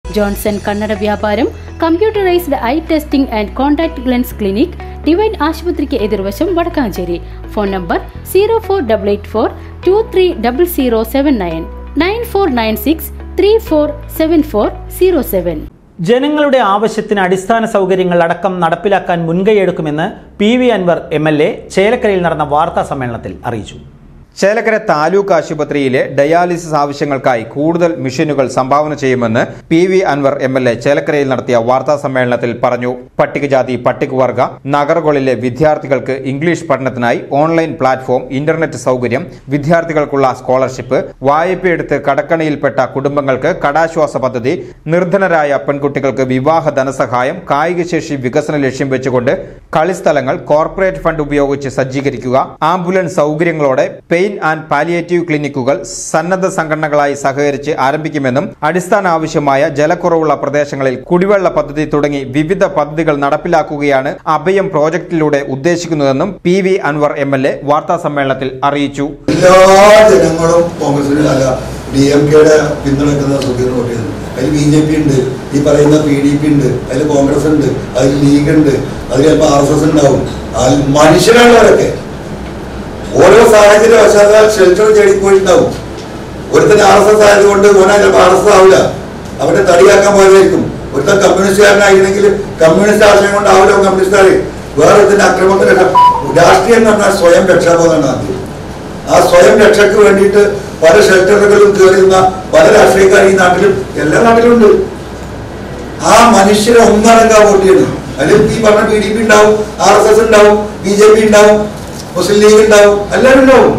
Johnson കണ്ണട വ്യാപാരം computerised eye testing and contact lens clinic Divine ആശുപത്രിക്ക് എതിർവശം Vadakkanchery phone number zero four double eight four two three double zero seven nine nine four nine six three four seven four zero seven ജനങ്ങളുടെ ആവശ്യത്തിന് അടിസ്ഥാന സൗകര്യങ്ങൾ അടക്കം നടപ്പിലാക്കാൻ മുൻകൈയെടുക്കുമെന്ന് P V Anvar M L A ചേലക്കരയിൽ നടന്ന വാർത്താ സമ്മേളനത്തിൽ അറിയിച്ചു ചേലക്കര താലൂക്ക് ആശുപത്രിയിലെ ഡയാലിസിസ് ആവശ്യങ്ങൾക്കായി കൂടുതൽ മെഷീനുകൾ സംഭാവന ചെയ്യുമെന്ന് P V Anvar M L A ചേലക്കരയിൽ നടത്തിയ വാർത്താ സമ്മേളനത്തിൽ പറഞ്ഞു പട്ടികജാതി പട്ടികവർഗ നഗറുകളിലെ വിദ്യാർത്ഥികൾക്ക് ഇംഗ്ലീഷ് പഠനത്തിനായി ഓൺലൈൻ പ്ലാറ്റ്ഫോം ഇന്റർനെറ്റ് സൗകര്യം വിദ്യാർത്ഥികൾക്കുള്ള സ്കോളർഷിപ്പ് വായ്പയെടുത്ത് കടക്കണിയിൽപ്പെട്ട കുടുംബങ്ങൾക്ക് കടാശ്വാസ പദ്ധതി നിർധനരായ പെൺകുട്ടികൾക്ക് വിവാഹ ധനസഹായം കായികശേഷി വികസന ലക്ഷ്യം വെച്ചുകൊണ്ട് കളിസ്ഥലങ്ങൾ കോർപ്പറേറ്റ് ഫണ്ട് ഉപയോഗിച്ച് സജ്ജീകരിക്കുക ആംബുലൻസ് സൗകര്യങ്ങളോടെ പെയിൻ ആൻഡ് പാലിയേറ്റീവ് ക്ലിനിക്കുകൾ സന്നദ്ധ സംഘടനകളായി സഹകരിച്ച് ആരംഭിക്കുമെന്നും അടിസ്ഥാന ആവശ്യമായ ജലക്കുറവുള്ള പ്രദേശങ്ങളിൽ കുടിവെള്ള പദ്ധതി തുടങ്ങി വിവിധ പദ്ധതികൾ നടപ്പിലാക്കുകയാണ് അഭയം പ്രോജക്റ്റിലൂടെ ഉദ്ദേശിക്കുന്നതെന്നും P V Anvar M L A വാർത്താ സമ്മേളനത്തിൽ അറിയിച്ചു എല്ലാ ജനങ്ങളും കോൺഗ്രസിന് അല്ല ഡി എം കെയുടെ പിന്തുണയ്ക്കുന്ന സുഖീർ വോട്ട് ചെയ്തു അതിൽ ബി ജെ പി ഉണ്ട് ഈ പറയുന്ന പി ഡി പി ഉണ്ട് അതിൽ കോൺഗ്രസ് ഉണ്ട് അതിൽ ലീഗ് ഉണ്ട് അതിൽ ചിലപ്പോൾ ആർ എസ് എസ് ഉണ്ടാവും അതിൽ മനുഷ്യരുള്ളവരൊക്കെ ഓരോ സാഹചര്യ വശാൽ ഷെൽട്ടർ തേടിപ്പോയിട്ടുണ്ടാവും ഒരുത്തൻ ആർ എസ് എസ് ആയതുകൊണ്ട് ഓനാ ചിലപ്പോൾ ആർ എസ് എസ് ആവില്ല അവന്റെ തടിയാക്കാൻ പോയതായിരിക്കും ഒരുത്തൻ കമ്മ്യൂണിസ്റ്റുകാരനായിരുന്നെങ്കിൽ കമ്മ്യൂണിസ്റ്റ് ആശയം കൊണ്ടാവില്ല കമ്മ്യൂണിസ്റ്റുകാർ വേറെ ഒരുത്തിന്റെ അക്രമത്തിന് രക്ഷ രാഷ്ട്രീയം എന്ന് പറഞ്ഞാൽ സ്വയം രക്ഷാബോധമാണ് ആദ്യം ആ സ്വയം രക്ഷയ്ക്ക് വേണ്ടിയിട്ട് പല ഷെൽട്ടറുകളും കയറിയുന്ന പല രാഷ്ട്രീയക്കാർ ഈ നാട്ടിലും എല്ലാ നാട്ടിലുണ്ട് ആ മനുഷ്യരെ ഒന്നടങ്കാ വോട്ട് ചെയ്യണം അതിൽ ഈ പറഞ്ഞ പി ഡി പി ഉണ്ടാവും ആർ എസ് എസ് ഉണ്ടാവും ബി ജെ പി ഉണ്ടാവും മുസ്ലിം ലീഗ് ഉണ്ടാവും എല്ലാവരും ഉണ്ടാവും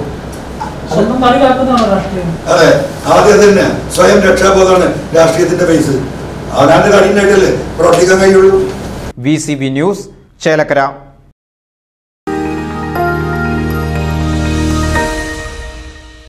അതെ ആദ്യം അത് തന്നെ സ്വയം രക്ഷാബോധമാണ് രാഷ്ട്രീയത്തിന്റെ ബേസ് അവനാണ്ട് കടിയുണ്ടായിട്ടല്ലേ പ്രവർത്തിക്കാൻ കഴിയുള്ളൂ V C B news Chelakkara